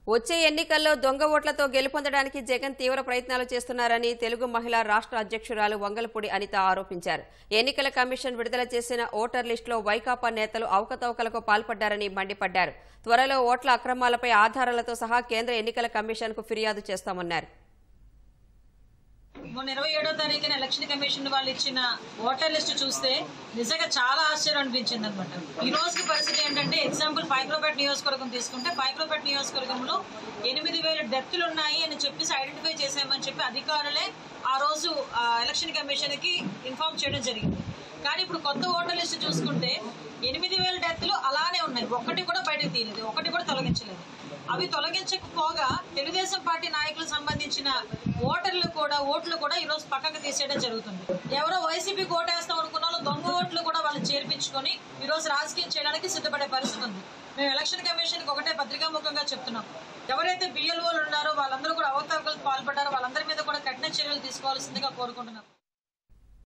వచ్చే ఎన్నికల్లో దొంగ ఓట్లతో గెలుపొందడానికి జగన్ తీవ్ర ప్రయత్నాలు చేస్తున్నారని తెలుగు మహిళా రాష్ట్ర అధ్యక్షురాలు వంగలపూడి అనిత ఆరోపించారు ఎన్నికల కమిషన్ విడుదల చేసిన ఓటర్ లిస్టులో వైకాపా నేతలు అవకతవకలకు పాల్పడ్డారని మండిపడ్డారు త్వరలో ఓట్ల అక్రమాలపై ఆధారాలతో సహా కేంద్ర ఎన్నికల కమిషన్కు ఫిర్యాదు చేస్తామన్నారు మొన్న ఇరవై ఏడో తారీఖున ఎలక్షన్ కమిషన్ వాళ్ళు ఇచ్చిన ఓటర్ లిస్ట్ చూస్తే నిజంగా చాలా ఆశ్చర్యం అనిపించింది అనమాట ఈ రోజుకి పరిస్థితి ఏంటంటే ఎగ్జాంపుల్ పైక్రోపేట నియోజకవర్గం తీసుకుంటే పైక్రోపేట నియోజకవర్గంలో ఎనిమిది వేల డెత్తులు ఉన్నాయి అని చెప్పేసి ఐడెంటిఫై చేసామని చెప్పి అధికారులే ఆ రోజు ఆ, ఎలక్షన్ కమిషన్ కి ఇన్ఫార్మ్ చేయడం జరిగింది కానీ ఇప్పుడు కొత్త ఓటర్ లిస్ట్ చూసుకుంటే ఎనిమిది వేల డెత్తులు అలానే ఉన్నాయి ఒక్కటి కూడా బయటకు తీయలేదు ఒకటి కూడా తొలగించలేదు అవి తొలగించకపోగా తెలుగుదేశం పార్టీ నాయకులకు సంబంధించిన ఓటర్లు కూడా ఓట్లు కూడా ఈ రోజు పక్కకు తీసేయడం జరుగుతుంది ఎవరో వైసీపీకి ఓటేస్తాం అనుకున్న వాళ్ళు దొంగ ఓట్లు కూడా వాళ్ళు చేర్పించుకొని ఈ రోజు రాజకీయం చేయడానికి సిద్ధపడే పరిస్థితి ఉంది మేము ఎలక్షన్ కమిషన్ కి ఒకటే పత్రికాముఖంగా చెప్తున్నాం ఎవరైతే బిఎల్ఓలు ఉన్నారో వాళ్ళందరూ కూడా అవకతవకలకు పాల్పడ్డారో వాళ్ళందరి మీద కూడా కఠిన చర్యలు తీసుకోవాల్సిందిగా కోరుకుంటున్నాం